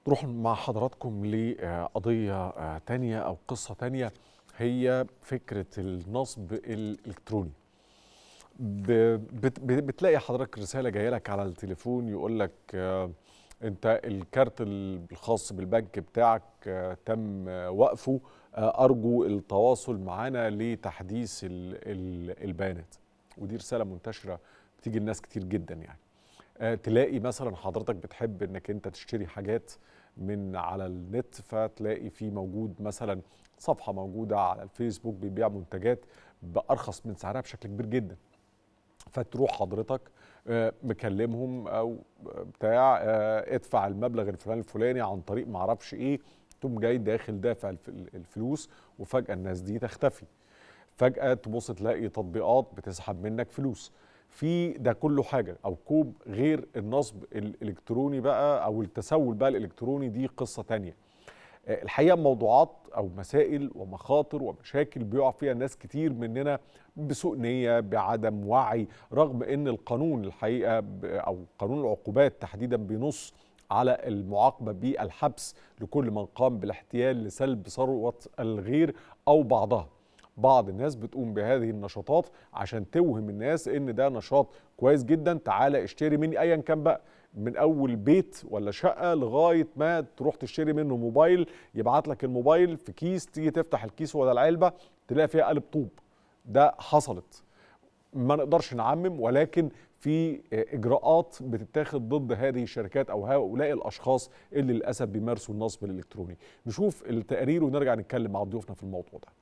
نروح مع حضراتكم لقضية تانية أو قصة تانية هي فكرة النصب الإلكتروني ب- بت- بتلاقي حضرتك رسالة جاية لك على التليفون يقول لك آه، أنت الكارت الخاص بالبنك بتاعك آه، تم آه، وقفه آه، أرجو التواصل معنا لتحديث ال- ال- البيانات ودي رسالة منتشرة بتيجي لناس كتير جدا يعني آه، تلاقي مثلا حضرتك بتحب انك انت تشتري حاجات من على النت فتلاقي في موجود مثلا صفحه موجوده على الفيسبوك بيبيع منتجات بارخص من سعرها بشكل كبير جدا فتروح حضرتك آه، مكلمهم او بتاع آه، ادفع المبلغ الفلاني الفلاني عن طريق معرفش ايه تقوم جاي داخل دافع الف- الفلوس وفجاه الناس دي تختفي فجأة تبص تلاقي تطبيقات بتسحب منك فلوس في ده كله حاجة أو كوب غير النصب الإلكتروني بقى أو التسول بقى الإلكتروني دي قصة تانية آه، الحقيقة موضوعات أو مسائل ومخاطر ومشاكل بيقع فيها ناس كتير مننا بسوء نية بعدم وعي رغم أن القانون الحقيقة ب- أو قانون العقوبات تحديدا بينص على المعاقبة بالحبس لكل من قام بالاحتيال لسلب ثروة الغير أو بعضها بعض الناس بتقوم بهذه النشاطات عشان توهم الناس ان ده نشاط كويس جدا تعالى اشتري مني ايا كان بقى من اول بيت ولا شقه لغايه ما تروح تشتري منه موبايل يبعت لك الموبايل في كيس تيجي تفتح الكيس ولا العلبه تلاقي فيها قالب طوب ده حصلت ما نقدرش نعمم ولكن في اجراءات بتتاخد ضد هذه الشركات او هؤلاء الاشخاص اللي للاسف بيمارسوا النصب الالكتروني نشوف التقرير ونرجع نتكلم مع ضيوفنا في الموضوع ده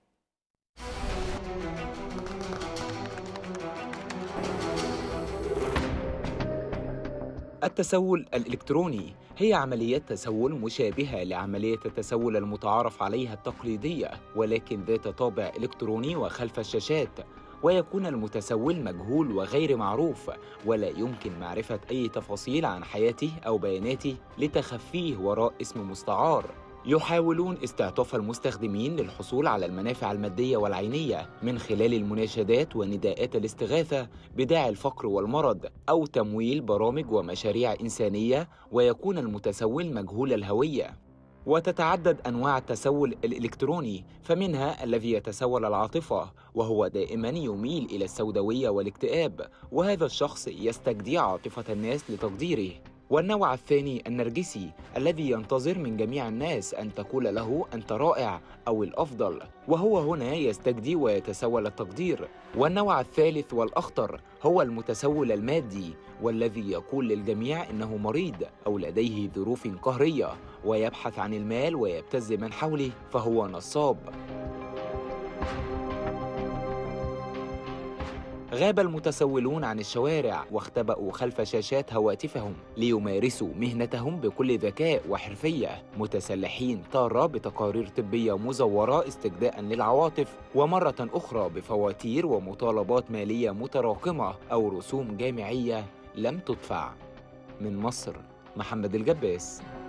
التسول الإلكتروني هي عمليات تسول مشابهة لعملية التسول المتعارف عليها التقليدية ولكن ذات طابع إلكتروني وخلف الشاشات ويكون المتسول مجهول وغير معروف ولا يمكن معرفة أي تفاصيل عن حياته أو بياناته لتخفيه وراء اسم مستعار يحاولون استعطاف المستخدمين للحصول على المنافع المادية والعينية من خلال المناشدات ونداءات الاستغاثة بداعي الفقر والمرض أو تمويل برامج ومشاريع إنسانية ويكون المتسول مجهول الهوية وتتعدد أنواع التسول الإلكتروني فمنها الذي يتسول العاطفة وهو دائما يميل إلى السوداوية والاكتئاب وهذا الشخص يستجدي عاطفة الناس لتقديره والنوع الثاني النرجسي الذي ينتظر من جميع الناس أن تقول له أنت رائع أو الأفضل وهو هنا يستجدي ويتسول التقدير والنوع الثالث والأخطر هو المتسول المادي والذي يقول للجميع إنه مريض أو لديه ظروف قهرية ويبحث عن المال ويبتز من حوله فهو نصاب غاب المتسولون عن الشوارع واختبأوا خلف شاشات هواتفهم ليمارسوا مهنتهم بكل ذكاء وحرفية متسلحين تارة بتقارير طبية مزورة استجداء للعواطف ومرة أخرى بفواتير ومطالبات مالية متراكمة أو رسوم جامعية لم تدفع من مصر محمد الجباس